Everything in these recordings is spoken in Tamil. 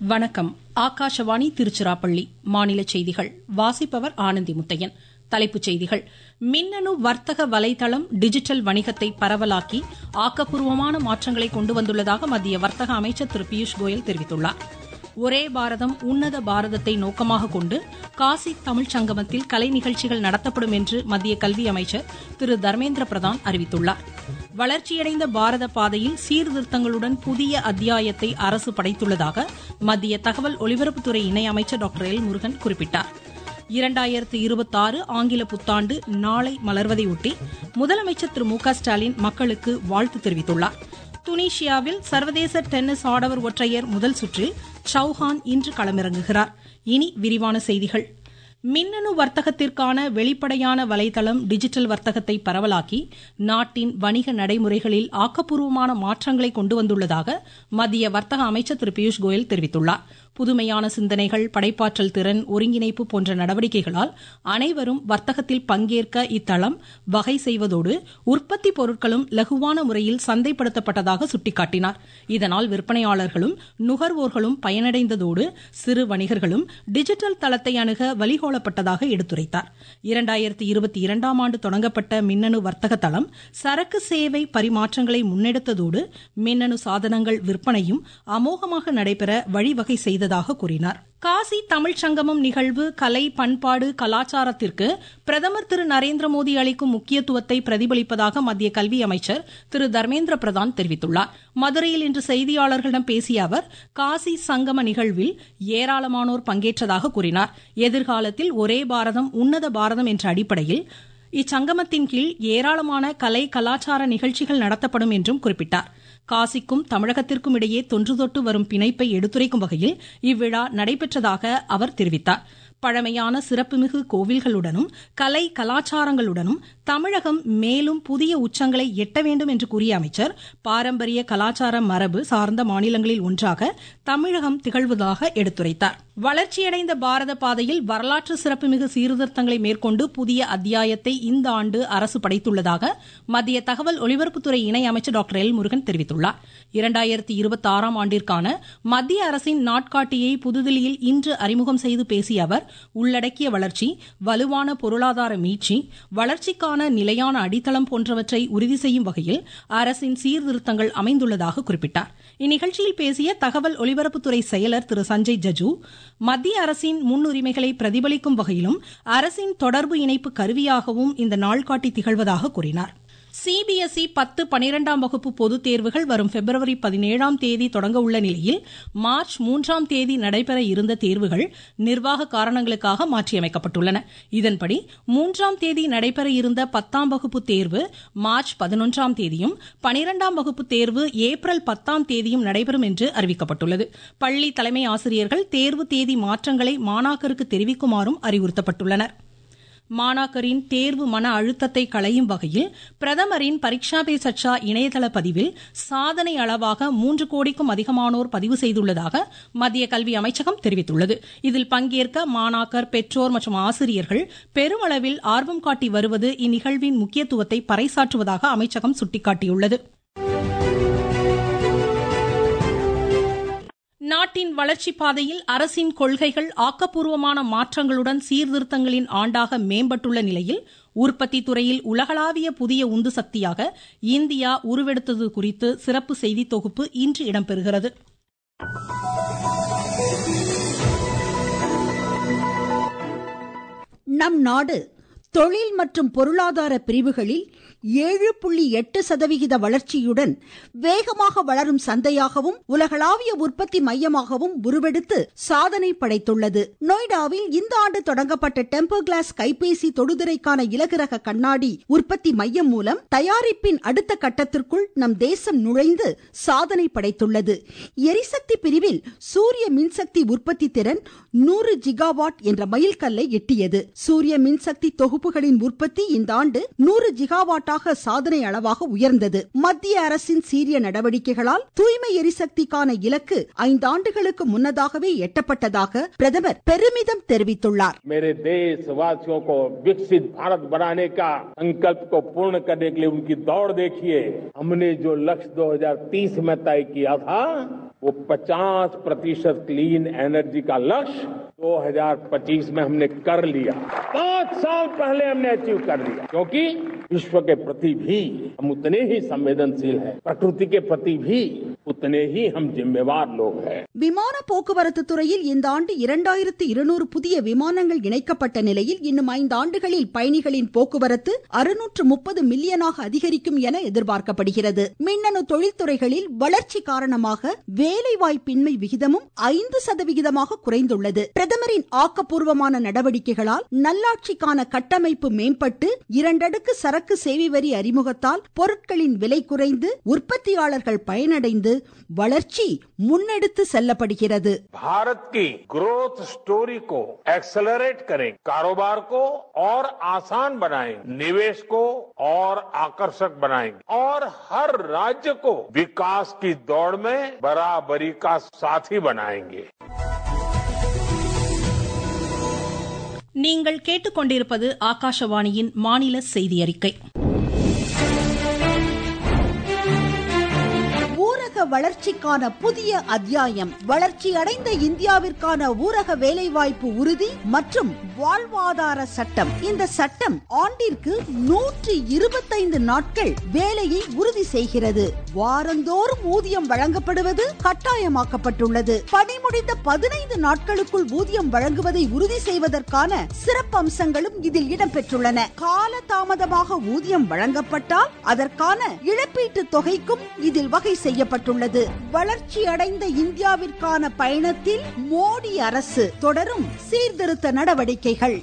வணக்கம் ஆகாஷவாணி திருச்சிராப்பள்ளி மாநில செய்திகள் வாசிப்பவர் ஆனந்தி முத்தையன் தலைப்புச் செய்திகள் மின்னணு வர்த்தக வலைதளம் டிஜிட்டல் வணிகத்தை பரவலாக்கி ஆக்கப்பூர்வமான மாற்றங்களை கொண்டு வந்துள்ளதாக மத்திய வர்த்தக அமைச்சர் திரு பியூஷ் கோயல் தெரிவித்துள்ளார் ஒரே பாரதம் உன்னத பாரதத்தை நோக்கமாக கொண்டு காசி தமிழ்ச் சங்கமத்தில் கலை நிகழ்ச்சிகள் நடத்தப்படும் என்று மத்திய கல்வி அமைச்சர் திரு தர்மேந்திர பிரதான் அறிவித்துள்ளார் வளர்ச்சியடைந்த பாரத பாதையில் சீர்திருத்தங்களுடன் புதிய அத்தியாயத்தை அரசு படைத்துள்ளதாக மத்திய தகவல் ஒலிபரப்புத்துறை இணையமைச்சர் டாக்டர் எல் முருகன் குறிப்பிட்டார் இரண்டாயிரத்து இருபத்தாறு ஆங்கில புத்தாண்டு நாளை மலர்வதையொட்டி முதலமைச்சர் திரு மு க ஸ்டாலின் மக்களுக்கு வாழ்த்து தெரிவித்துள்ளார் துனிஷியாவில் சர்வதேச டென்னிஸ் ஆடவர் ஒற்றையர் முதல் சுற்றில் சௌஹான் இன்று களமிறங்குகிறார் இனி விரிவான செய்திகள் மின்னணு வர்த்தகத்திற்கான வெளிப்படையான வலைதளம் டிஜிட்டல் வர்த்தகத்தை பரவலாக்கி நாட்டின் வணிக நடைமுறைகளில் ஆக்கப்பூர்வமான மாற்றங்களை கொண்டு வந்துள்ளதாக மத்திய வர்த்தக அமைச்சர் திரு பியூஷ் கோயல் தெரிவித்துள்ளார் புதுமையான சிந்தனைகள் படைப்பாற்றல் திறன் ஒருங்கிணைப்பு போன்ற நடவடிக்கைகளால் அனைவரும் வர்த்தகத்தில் பங்கேற்க இத்தளம் வகை செய்வதோடு உற்பத்தி பொருட்களும் லகுவான முறையில் சந்தைப்படுத்தப்பட்டதாக சுட்டிக்காட்டினார் இதனால் விற்பனையாளர்களும் நுகர்வோர்களும் பயனடைந்ததோடு சிறு வணிகர்களும் டிஜிட்டல் தளத்தை அணுக வழிகோலப்பட்டதாக எடுத்துரைத்தார் இரண்டாயிரத்தி இருபத்தி இரண்டாம் ஆண்டு தொடங்கப்பட்ட மின்னணு வர்த்தக தளம் சரக்கு சேவை பரிமாற்றங்களை முன்னெடுத்ததோடு மின்னணு சாதனங்கள் விற்பனையும் அமோகமாக நடைபெற வழிவகை செய்ததாக கூறினார் காசி தமிழ்ச் சங்கமம் நிகழ்வு கலை பண்பாடு கலாச்சாரத்திற்கு பிரதமர் திரு நரேந்திர மோடி அளிக்கும் முக்கியத்துவத்தை பிரதிபலிப்பதாக மத்திய கல்வி அமைச்சர் திரு தர்மேந்திர பிரதான் தெரிவித்துள்ளார் மதுரையில் இன்று செய்தியாளர்களிடம் பேசிய அவர் காசி சங்கம நிகழ்வில் ஏராளமானோர் பங்கேற்றதாக கூறினார் எதிர்காலத்தில் ஒரே பாரதம் உன்னத பாரதம் என்ற அடிப்படையில் இச்சங்கமத்தின் கீழ் ஏராளமான கலை கலாச்சார நிகழ்ச்சிகள் நடத்தப்படும் என்றும் குறிப்பிட்டார் காசிக்கும் தமிழகத்திற்கும் இடையே தொன்று தொட்டு வரும் பிணைப்பை எடுத்துரைக்கும் வகையில் இவ்விழா நடைபெற்றதாக அவர் தெரிவித்தார் பழமையான சிறப்புமிகு கோவில்களுடனும் கலை கலாச்சாரங்களுடனும் தமிழகம் மேலும் புதிய உச்சங்களை எட்ட வேண்டும் என்று கூறிய அமைச்சர் பாரம்பரிய கலாச்சார மரபு சார்ந்த மாநிலங்களில் ஒன்றாக தமிழகம் திகழ்வதாக எடுத்துரைத்தார் வளர்ச்சியடைந்த பாரத பாதையில் வரலாற்று சிறப்புமிகு சீர்திருத்தங்களை மேற்கொண்டு புதிய அத்தியாயத்தை இந்த ஆண்டு அரசு படைத்துள்ளதாக மத்திய தகவல் ஒலிபரப்புத்துறை இணை அமைச்சர் டாக்டர் எல் முருகன் தெரிவித்துள்ளார் இரண்டாயிரத்தி இருபத்தி ஆறாம் ஆண்டிற்கான மத்திய அரசின் நாட்காட்டியை புதுதில்லியில் இன்று அறிமுகம் செய்து பேசிய அவர் உள்ளடக்கிய வளர்ச்சி வலுவான பொருளாதார மீட்சி வளர்ச்சிக்கான நிலையான அடித்தளம் போன்றவற்றை உறுதி செய்யும் வகையில் அரசின் சீர்திருத்தங்கள் அமைந்துள்ளதாக குறிப்பிட்டார் இந்நிகழ்ச்சியில் பேசிய தகவல் ஒலிபரப்புத்துறை செயலர் திரு சஞ்சய் ஜஜு மத்திய அரசின் முன்னுரிமைகளை பிரதிபலிக்கும் வகையிலும் அரசின் தொடர்பு இணைப்பு கருவியாகவும் இந்த நாள்காட்டி திகழ்வதாக கூறினார் சிபிஎஸ்இ பத்து பனிரெண்டாம் வகுப்பு பொதுத் தேர்வுகள் வரும் பிப்ரவரி பதினேழாம் தேதி தொடங்க உள்ள நிலையில் மார்ச் மூன்றாம் தேதி நடைபெற இருந்த தேர்வுகள் நிர்வாக காரணங்களுக்காக மாற்றியமைக்கப்பட்டுள்ளன இதன்படி மூன்றாம் தேதி நடைபெற இருந்த பத்தாம் வகுப்பு தேர்வு மார்ச் பதினொன்றாம் தேதியும் பனிரெண்டாம் வகுப்பு தேர்வு ஏப்ரல் பத்தாம் தேதியும் நடைபெறும் என்று அறிவிக்கப்பட்டுள்ளது பள்ளி தலைமை ஆசிரியர்கள் தேர்வு தேதி மாற்றங்களை மாணாக்கருக்கு தெரிவிக்குமாறும் அறிவுறுத்தப்பட்டுள்ளனர் மாணாக்கரின் தேர்வு மன அழுத்தத்தை களையும் வகையில் பிரதமரின் பரீட்சா பே சர்ச்சா இணையதள பதிவில் சாதனை அளவாக மூன்று கோடிக்கும் அதிகமானோர் பதிவு செய்துள்ளதாக மத்திய கல்வி அமைச்சகம் தெரிவித்துள்ளது இதில் பங்கேற்க மாணாக்கர் பெற்றோர் மற்றும் ஆசிரியர்கள் பெருமளவில் ஆர்வம் காட்டி வருவது இந்நிகழ்வின் முக்கியத்துவத்தை பறைசாற்றுவதாக அமைச்சகம் சுட்டிக்காட்டியுள்ளது நாட்டின் வளர்ச்சிப் பாதையில் அரசின் கொள்கைகள் ஆக்கப்பூர்வமான மாற்றங்களுடன் சீர்திருத்தங்களின் ஆண்டாக மேம்பட்டுள்ள நிலையில் உற்பத்தி துறையில் உலகளாவிய புதிய உந்து சக்தியாக இந்தியா உருவெடுத்தது குறித்து சிறப்பு செய்தி தொகுப்பு இன்று இடம்பெறுகிறது நம் நாடு தொழில் மற்றும் பொருளாதார பிரிவுகளில் ஏழு புள்ளி எட்டு சதவிகித வளர்ச்சியுடன் வேகமாக வளரும் சந்தையாகவும் உலகளாவிய உற்பத்தி மையமாகவும் உருவெடுத்து சாதனை படைத்துள்ளது நொய்டாவில் இந்த ஆண்டு தொடங்கப்பட்ட டெம்பர் கிளாஸ் கைபேசி தொடுதிரைக்கான இலகுரக கண்ணாடி உற்பத்தி மையம் மூலம் தயாரிப்பின் அடுத்த கட்டத்திற்குள் நம் தேசம் நுழைந்து சாதனை படைத்துள்ளது எரிசக்தி பிரிவில் சூரிய மின்சக்தி உற்பத்தி திறன் நூறு ஜிகாவாட் என்ற மைல்கல்லை எட்டியது சூரிய மின்சக்தி தொகுப்புகளின் உற்பத்தி இந்த ஆண்டு நூறு ஜிகாவாட்டாக சாதனை அளவாக உயர்ந்தது மத்திய அரசின் சீரிய நடவடிக்கைகளால் தூய்மை எரிசக்திக்கான இலக்கு ஐந்தாண்டுகளுக்கு முன்னதாகவே எட்டப்பட்டதாக பிரதமர் பெருமிதம் தெரிவித்துள்ளார் मेरे देशवासियों को विकसित भारत बनाने का संकल्प को पूर्ण करने के लिए उनकी दौड़ देखिए हमने जो लक्ष्य 2030 में तय किया था वो 50 प्रतिशत क्लीन एनर्जी का लक्ष्य 2025 में हमने कर लिया पांच साल पहले हमने अचीव कर लिया क्योंकि विश्व के प्रति भी हम उतने ही संवेदनशील हैं प्रकृति के प्रति भी उतने ही हम जिम्मेवार लोग हैं விமான போக்குவரத்து துறையில் இந்த ஆண்டு இரண்டாயிரத்து இருநூறு புதிய விமானங்கள் இணைக்கப்பட்ட நிலையில் இன்னும் ஐந்து ஆண்டுகளில் பயணிகளின் போக்குவரத்து அறுநூற்று முப்பது மில்லியனாக அதிகரிக்கும் என எதிர்பார்க்கப்படுகிறது மின்னணு தொழில்துறைகளில் வளர்ச்சி காரணமாக வேலைவாய்ப்பின்மை விகிதமும் ஐந்து சதவிகிதமாக குறைந்துள்ளது பிரதமரின் ஆக்கப்பூர்வமான நடவடிக்கைகளால் நல்லாட்சிக்கான கட்டமைப்பு மேம்பட்டு இரண்டடுக்கு சரக்கு சேவை வரி அறிமுகத்தால் பொருட்களின் விலை குறைந்து உற்பத்தியாளர்கள் பயனடைந்து வளர்ச்சி முன்னெடுத்து செல்லப்படுகிறது भारत की ग्रोथ स्टोरी को एक्सेलरेट करें कारोबार को और आसान बनाएं निवेश को और आकर्षक बनाएंगे और हर राज्य को विकास की दौड़ में बराबरी का साथी बनाएंगे நீங்கள் கேட்டுக்கொண்டிருப்பது ஆகாஷவாணியின் மாநில செய்தி அறிக்கை ஊரக வளர்ச்சிக்கான புதிய அத்தியாயம் வளர்ச்சி அடைந்த இந்தியாவிற்கான ஊரக வேலைவாய்ப்பு உறுதி மற்றும் வாழ்வாதார சட்டம் இந்த சட்டம் ஆண்டிற்கு நூற்றி இருபத்தைந்து நாட்கள் வேலையை உறுதி செய்கிறது வாரந்தோறும் ஊதியம் வழங்கப்படுவது கட்டாயமாக்கப்பட்டுள்ளது பணி முடிந்த பதினைந்து நாட்களுக்குள் ஊதியம் வழங்குவதை உறுதி செய்வதற்கான சிறப்பம்சங்களும் இதில் இடம்பெற்றுள்ளன கால தாமதமாக ஊதியம் வழங்கப்பட்டால் அதற்கான இழப்பீட்டு தொகைக்கும் இதில் வகை செய்யப்பட்டுள்ளது வளர்ச்சி அடைந்த இந்தியாவிற்கான பயணத்தில் மோடி அரசு தொடரும் சீர்திருத்த நடவடிக்கைகள்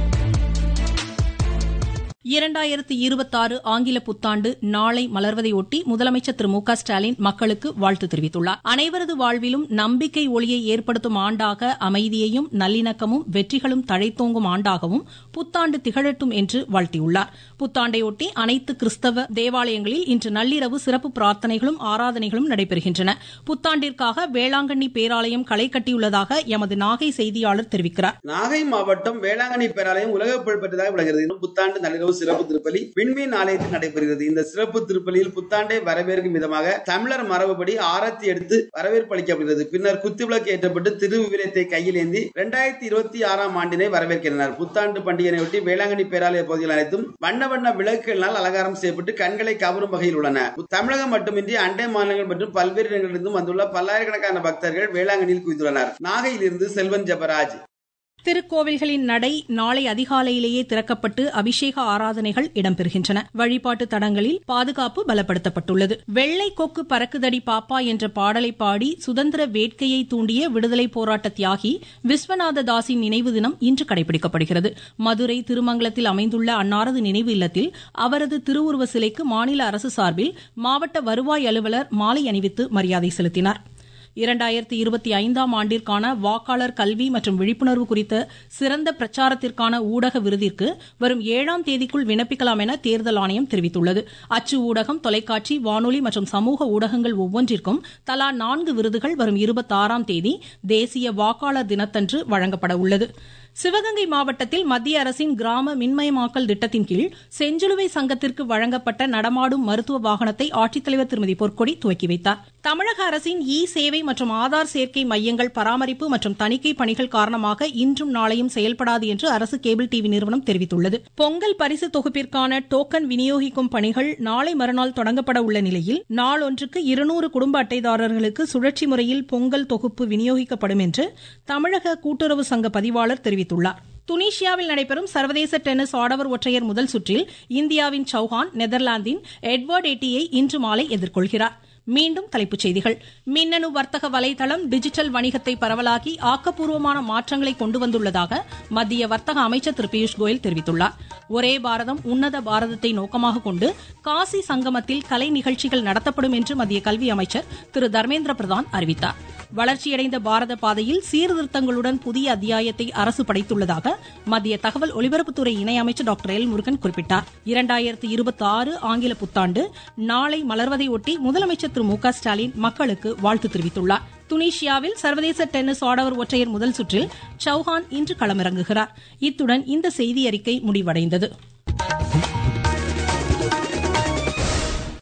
இரண்டாயிரத்து இருபத்தாறு ஆங்கில புத்தாண்டு நாளை மலர்வதையொட்டி முதலமைச்சர் திரு மு க ஸ்டாலின் மக்களுக்கு வாழ்த்து தெரிவித்துள்ளார் அனைவரது வாழ்விலும் நம்பிக்கை ஒளியை ஏற்படுத்தும் ஆண்டாக அமைதியையும் நல்லிணக்கமும் வெற்றிகளும் தழைத்தோங்கும் ஆண்டாகவும் புத்தாண்டு திகழட்டும் என்று வாழ்த்தியுள்ளார் புத்தாண்டையொட்டி அனைத்து கிறிஸ்தவ தேவாலயங்களில் இன்று நள்ளிரவு சிறப்பு பிரார்த்தனைகளும் ஆராதனைகளும் நடைபெறுகின்றன புத்தாண்டிற்காக வேளாங்கண்ணி பேராலயம் களை கட்டியுள்ளதாக எமது நாகை செய்தியாளர் தெரிவிக்கிறார் நாகை மாவட்டம் வேளாங்கண்ணி பேராலயம் உலக புகழ்பெற்றதாக விளங்குகிறது புத்தாண்டு நள்ளிரவு சிறப்பு திருப்பலி விண்மீன் ஆலயத்தில் நடைபெறுகிறது இந்த சிறப்பு திருப்பலியில் புத்தாண்டை வரவேற்கும் விதமாக தமிழர் மரபுபடி ஆரத்தி எடுத்து வரவேற்பு அளிக்கப்படுகிறது பின்னர் குத்துவிளக்கு ஏற்றப்பட்டு திருவிவிலியத்தை கையில் ஏந்தி இரண்டாயிரத்தி இருபத்தி ஆறாம் ஆண்டினை வரவேற்கின்றனர் புத்தாண்டு பண்டிகையையொட்டி வேளாங்கண்ணி பேராலய பகுதிகள் அனைத்தும் வண்ண வண்ண விளக்குகளினால் அலங்காரம் செய்யப்பட்டு கண்களை கவரும் வகையில் உள்ளன தமிழகம் மட்டுமின்றி அண்டை மாநிலங்கள் மற்றும் பல்வேறு இடங்களிலிருந்தும் வந்துள்ள பல்லாயிரக்கணக்கான பக்தர்கள் வேளாங்கண்ணியில் குவிந்துள்ளனர் நாகையிலிருந்து செல்வன் ஜபராஜ் திருக்கோவில்களின் நடை நாளை அதிகாலையிலேயே திறக்கப்பட்டு அபிஷேக ஆராதனைகள் இடம்பெறுகின்றன வழிபாட்டு தடங்களில் பாதுகாப்பு பலப்படுத்தப்பட்டுள்ளது வெள்ளை கொக்கு பறக்குதடி பாப்பா என்ற பாடலை பாடி சுதந்திர வேட்கையை தூண்டிய விடுதலை போராட்ட தியாகி விஸ்வநாத தாஸின் நினைவு தினம் இன்று கடைபிடிக்கப்படுகிறது மதுரை திருமங்கலத்தில் அமைந்துள்ள அன்னாரது நினைவு இல்லத்தில் அவரது திருவுருவ சிலைக்கு மாநில அரசு சார்பில் மாவட்ட வருவாய் அலுவலர் மாலை அணிவித்து மரியாதை செலுத்தினார் இரண்டாயிரத்தி இருபத்தி ஐந்தாம் ஆண்டிற்கான வாக்காளர் கல்வி மற்றும் விழிப்புணர்வு குறித்த சிறந்த பிரச்சாரத்திற்கான ஊடக விருதிற்கு வரும் ஏழாம் தேதிக்குள் விண்ணப்பிக்கலாம் என தேர்தல் ஆணையம் தெரிவித்துள்ளது அச்சு ஊடகம் தொலைக்காட்சி வானொலி மற்றும் சமூக ஊடகங்கள் ஒவ்வொன்றிற்கும் தலா நான்கு விருதுகள் வரும் இருபத்தாறாம் தேதி தேசிய வாக்காளர் தினத்தன்று வழங்கப்பட உள்ளது சிவகங்கை மாவட்டத்தில் மத்திய அரசின் கிராம மின்மயமாக்கல் திட்டத்தின் கீழ் செஞ்சிலுவை சங்கத்திற்கு வழங்கப்பட்ட நடமாடும் மருத்துவ வாகனத்தை ஆட்சித்தலைவர் திருமதி பொற்கொடி துவக்கி வைத்தார் தமிழக அரசின் இ சேவை மற்றும் ஆதார் சேர்க்கை மையங்கள் பராமரிப்பு மற்றும் தணிக்கை பணிகள் காரணமாக இன்றும் நாளையும் செயல்படாது என்று அரசு கேபிள் டிவி நிறுவனம் தெரிவித்துள்ளது பொங்கல் பரிசு தொகுப்பிற்கான டோக்கன் விநியோகிக்கும் பணிகள் நாளை மறுநாள் தொடங்கப்பட உள்ள நிலையில் நாளொன்றுக்கு இருநூறு குடும்ப அட்டைதாரர்களுக்கு சுழற்சி முறையில் பொங்கல் தொகுப்பு விநியோகிக்கப்படும் என்று தமிழக கூட்டுறவு சங்க பதிவாளர் தெரிவித்துள்ளார் துனிஷியாவில் நடைபெறும் சர்வதேச டென்னிஸ் ஆடவர் ஒற்றையர் முதல் சுற்றில் இந்தியாவின் சௌஹான் நெதர்லாந்தின் எட்வர்ட் எட்டியை இன்று மாலை எதிர்கொள்கிறார் மீண்டும் தலைப்புச் செய்திகள் மின்னணு வர்த்தக வலைதளம் டிஜிட்டல் வணிகத்தை பரவலாக்கி ஆக்கப்பூர்வமான மாற்றங்களை கொண்டு வந்துள்ளதாக மத்திய வர்த்தக அமைச்சர் திரு பியூஷ் கோயல் தெரிவித்துள்ளார் ஒரே பாரதம் உன்னத பாரதத்தை நோக்கமாக கொண்டு காசி சங்கமத்தில் கலை நிகழ்ச்சிகள் நடத்தப்படும் என்று மத்திய கல்வி அமைச்சர் திரு தர்மேந்திர பிரதான் அறிவித்தார் வளர்ச்சியடைந்த பாரத பாதையில் சீர்திருத்தங்களுடன் புதிய அத்தியாயத்தை அரசு படைத்துள்ளதாக மத்திய தகவல் ஒலிபரப்புத்துறை இணையமைச்சர் டாக்டர் எல் முருகன் குறிப்பிட்டார் இரண்டாயிரத்து இருபத்தி ஆறு ஆங்கில புத்தாண்டு நாளை மலர்வதையொட்டி முதலமைச்சர் திரு மு க ஸ்டாலின் மக்களுக்கு வாழ்த்து தெரிவித்துள்ளார் துனிஷியாவில் சர்வதேச டென்னிஸ் ஆடவர் ஒற்றையர் முதல் சுற்றில் சௌஹான் இன்று களமிறங்குகிறார் இத்துடன் இந்த செய்தி அறிக்கை முடிவடைந்தது